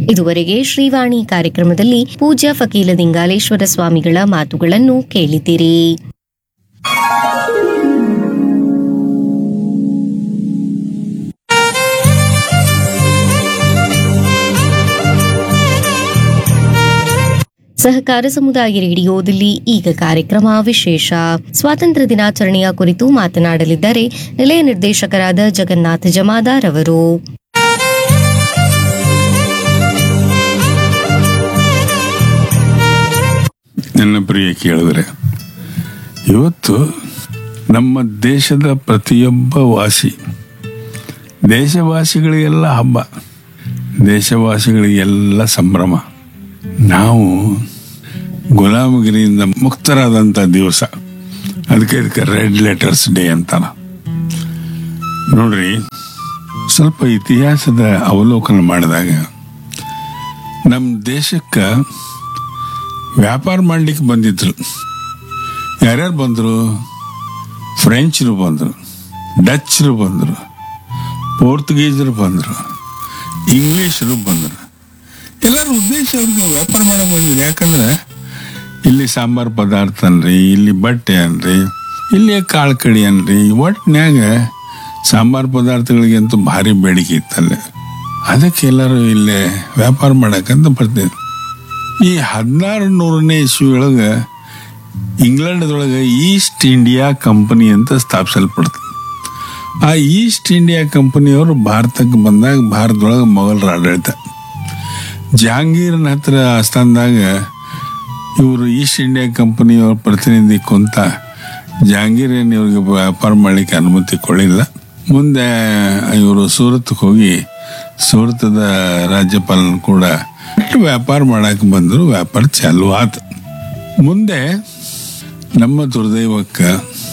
ಇದುವರೆಗೆ ಶ್ರೀವಾಣಿ ಕಾರ್ಯಕ್ರಮದಲ್ಲಿ ಪೂಜ್ಯ ಫಕೀಲ ದಿಂಗಾಲೇಶ್ವರ ಸ್ವಾಮಿಗಳ ಮಾತುಗಳನ್ನು ಕೇಳಿದಿರಿ ಸಹಕಾರ ಸಮುದಾಯ ರೇಡಿಯೋದಲ್ಲಿ ಈಗ ಕಾರ್ಯಕ್ರಮ ವಿಶೇಷ ಸ್ವಾತಂತ್ರ್ಯ ದಿನಾಚರಣೆಯ ಕುರಿತು ಮಾತನಾಡಲಿದ್ದಾರೆ ನಿಲಯ ನಿರ್ದೇಶಕರಾದ ಜಗನ್ನಾಥ ಜಮಾದಾರ್ ಅವರು ನನ್ನ ಪ್ರಿಯ ಕೇಳಿದ್ರೆ ಇವತ್ತು ನಮ್ಮ ದೇಶದ ಪ್ರತಿಯೊಬ್ಬ ವಾಸಿ ದೇಶವಾಸಿಗಳಿಗೆಲ್ಲ ಹಬ್ಬ ದೇಶವಾಸಿಗಳಿಗೆಲ್ಲ ಸಂಭ್ರಮ ನಾವು ಗುಲಾಮಗಿರಿಯಿಂದ ಮುಕ್ತರಾದಂಥ ದಿವಸ ಅದಕ್ಕೆ ಇದಕ್ಕೆ ರೆಡ್ ಲೆಟರ್ಸ್ ಡೇ ಅಂತಾನ ನೋಡ್ರಿ ಸ್ವಲ್ಪ ಇತಿಹಾಸದ ಅವಲೋಕನ ಮಾಡಿದಾಗ ನಮ್ಮ ದೇಶಕ್ಕೆ ವ್ಯಾಪಾರ ಮಾಡ್ಲಿಕ್ಕೆ ಬಂದಿದ್ರು ಯಾರ್ಯಾರು ಬಂದರು ಫ್ರೆಂಚರು ಬಂದರು ಡಚ್ಚರು ಬಂದರು ಪೋರ್ಚುಗೀಸರು ಬಂದರು ಇಂಗ್ಲೀಷರು ಬಂದರು ಎಲ್ಲರ ಉದ್ದೇಶ ಅವ್ರಿಗೆ ವ್ಯಾಪಾರ ಮಾಡಕ್ಕೆ ಬಂದಿದ್ರು ಯಾಕಂದ್ರೆ ಇಲ್ಲಿ ಸಾಂಬಾರು ಪದಾರ್ಥ ಅನ್ರಿ ಇಲ್ಲಿ ಬಟ್ಟೆ ಅನ್ರಿ ಇಲ್ಲಿ ಕಾಳು ಕಡಿ ಅನ್ರಿ ಒಟ್ಟಿನ್ಯಾಗ ಸಾಂಬಾರು ಪದಾರ್ಥಗಳಿಗಂತೂ ಭಾರಿ ಬೇಡಿಕೆ ಇತ್ತಲ್ಲಿ ಅದಕ್ಕೆ ಎಲ್ಲರೂ ಇಲ್ಲೇ ವ್ಯಾಪಾರ ಮಾಡಕ್ಕಂತ ಬರ್ತಿದ್ರು ಈ ಹದಿನಾರು ನೂರನೇ ಇಸ್ವಿ ಒಳಗೆ ಇಂಗ್ಲೆಂಡ್ದೊಳಗೆ ಈಸ್ಟ್ ಇಂಡಿಯಾ ಕಂಪನಿ ಅಂತ ಸ್ಥಾಪಿಸಲ್ಪಡ್ತು ಆ ಈಸ್ಟ್ ಇಂಡಿಯಾ ಕಂಪನಿಯವರು ಭಾರತಕ್ಕೆ ಬಂದಾಗ ಭಾರತದೊಳಗೆ ಮೊಘಲರ ಆಡಳಿತ ಜಹಾಂಗೀರ್ನ ಹತ್ರ ಆಸ್ಥಾನದಾಗ ಇವರು ಈಸ್ಟ್ ಇಂಡಿಯಾ ಕಂಪನಿಯವ್ರ ಪ್ರತಿನಿಧಿ ಕುಂತ ಜಹಾಂಗೀರ್ ಏನು ಇವ್ರಿಗೆ ವ್ಯಾಪಾರ ಮಾಡಲಿಕ್ಕೆ ಅನುಮತಿ ಕೊಡಲಿಲ್ಲ ಮುಂದೆ ಇವರು ಸೂರತ್ಗೆ ಹೋಗಿ ಸೂರತದ ರಾಜ್ಯಪಾಲನ ಕೂಡ ವ್ಯಾಪಾರ ಮಾಡಕ್ಕೆ ಬಂದರು ವ್ಯಾಪಾರ ಚಾಲು ಆತು ಮುಂದೆ ನಮ್ಮ ದುರ್ದೈವಕ್ಕೆ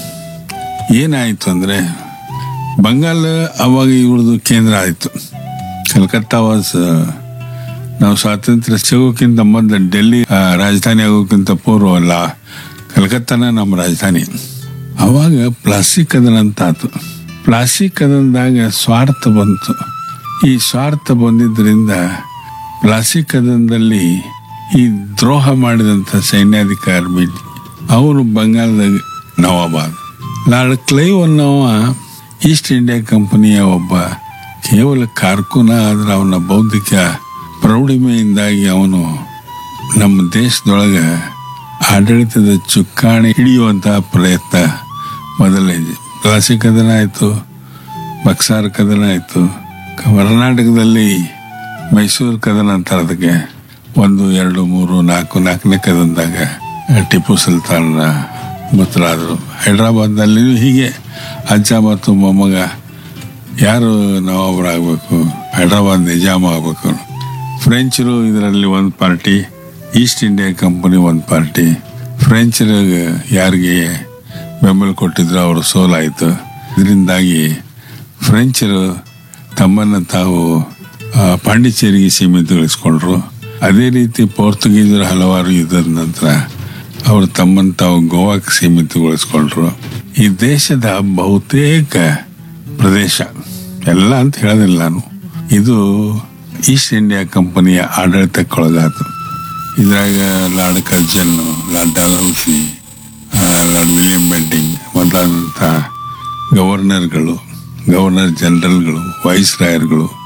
ಏನಾಯಿತು ಅಂದರೆ ಬಂಗಾಲ ಅವಾಗ ಇವ್ರದ್ದು ಕೇಂದ್ರ ಆಯಿತು ಕಲ್ಕತ್ತಾ ವಾಸ್ ನಾವು ಸ್ವಾತಂತ್ರ್ಯ ಸಿಗೋಕ್ಕಿಂತ ಮೊದಲು ಡೆಲ್ಲಿ ಆ, ರಾಜಧಾನಿ ಆಗೋಕ್ಕಿಂತ ಪೂರ್ವ ಅಲ್ಲ ಕಲ್ಕತ್ತಾನ ನಮ್ಮ ರಾಜಧಾನಿ ಅವಾಗ ಪ್ಲಾಸ್ಟಿಕ್ ಕದನ ಅಂತ ಆತು ಪ್ಲಾಸ್ಟಿಕ್ ಕದನದಾಗ ಸ್ವಾರ್ಥ ಬಂತು ಈ ಸ್ವಾರ್ಥ ಬಂದಿದ್ದರಿಂದ ಪ್ಲಾಸ್ಟಿಕ್ ಕದನದಲ್ಲಿ ಈ ದ್ರೋಹ ಮಾಡಿದಂಥ ಸೈನ್ಯಾಧಿಕಾರಿ ಅವನು ಬಂಗಾಳದಾಗ ನವಾಬಾದ್ ಲಾರ್ಡ್ ಕ್ಲೈವ್ ಅನ್ನೋವ ಈಸ್ಟ್ ಇಂಡಿಯಾ ಕಂಪನಿಯ ಒಬ್ಬ ಕೇವಲ ಕಾರ್ಕುನ ಆದ್ರೆ ಅವನ ಬೌದ್ಧಿಕ ಪ್ರೌಢಿಮೆಯಿಂದಾಗಿ ಅವನು ನಮ್ಮ ದೇಶದೊಳಗೆ ಆಡಳಿತದ ಚುಕ್ಕಾಣಿ ಹಿಡಿಯುವಂತಹ ಪ್ರಯತ್ನ ಮೊದಲನೇದು ಪ್ಲಾಸಿ ಕದನ ಆಯಿತು ಬಕ್ಸಾರ್ ಕದನ ಆಯಿತು ಕರ್ನಾಟಕದಲ್ಲಿ ಮೈಸೂರು ಕದನ ಅಂತಾರೆ ಅದಕ್ಕೆ ಒಂದು ಎರಡು ಮೂರು ನಾಲ್ಕು ನಾಲ್ಕನೇ ಕದನದಾಗ ಟಿಪ್ಪು ಸುಲ್ತಾನ್ ಮೃತರಾದರು ಹೈದ್ರಾಬಾದ್ನಲ್ಲಿ ಹೀಗೆ ಅಜ್ಜ ಮತ್ತು ಮೊಮ್ಮಗ ಯಾರು ನವಾಬರಾಗಬೇಕು ಹೈದ್ರಾಬಾದ್ ನಿಜಾಮ ಆಗಬೇಕು ಫ್ರೆಂಚರು ಇದರಲ್ಲಿ ಒಂದು ಪಾರ್ಟಿ ಈಸ್ಟ್ ಇಂಡಿಯಾ ಕಂಪನಿ ಒಂದು ಪಾರ್ಟಿ ಫ್ರೆಂಚರಿಗೆ ಯಾರಿಗೆ ಬೆಂಬಲ ಕೊಟ್ಟಿದ್ರು ಅವರು ಸೋಲಾಯಿತು ಇದರಿಂದಾಗಿ ಫ್ರೆಂಚರು ತಮ್ಮನ್ನು ತಾವು ಆ, ಪಾಂಡಿಚೇರಿಗೆ ಸೀಮಿತಗೊಳಿಸ್ಕೊಂಡ್ರು ಅದೇ ರೀತಿ ಪೋರ್ಚುಗೀಸರು ಹಲವಾರು ಯುದ್ಧದ ನಂತರ ಅವರು ತಮ್ಮನ್ನು ತಾವು ಗೋವಾಕ್ಕೆ ಸೀಮಿತಗೊಳಿಸ್ಕೊಂಡ್ರು ಈ ದೇಶದ ಬಹುತೇಕ ಪ್ರದೇಶ ಎಲ್ಲ ಅಂತ ಹೇಳೋದಿಲ್ಲ ನಾನು ಇದು ಈಸ್ಟ್ ಇಂಡಿಯಾ ಕಂಪನಿಯ ಆಡಳಿತಕ್ಕೊಳಗಾತು ಇದ್ರಾಗ Lord Curzon Lord Dalhousie Lord William Bentinck ಮೊದಲಾದಂಥ ಗವರ್ನರ್ಗಳು ಗವರ್ನರ್ ಜನರಲ್ಗಳು ವೈಸ್ ರಾಯರ್ಗಳು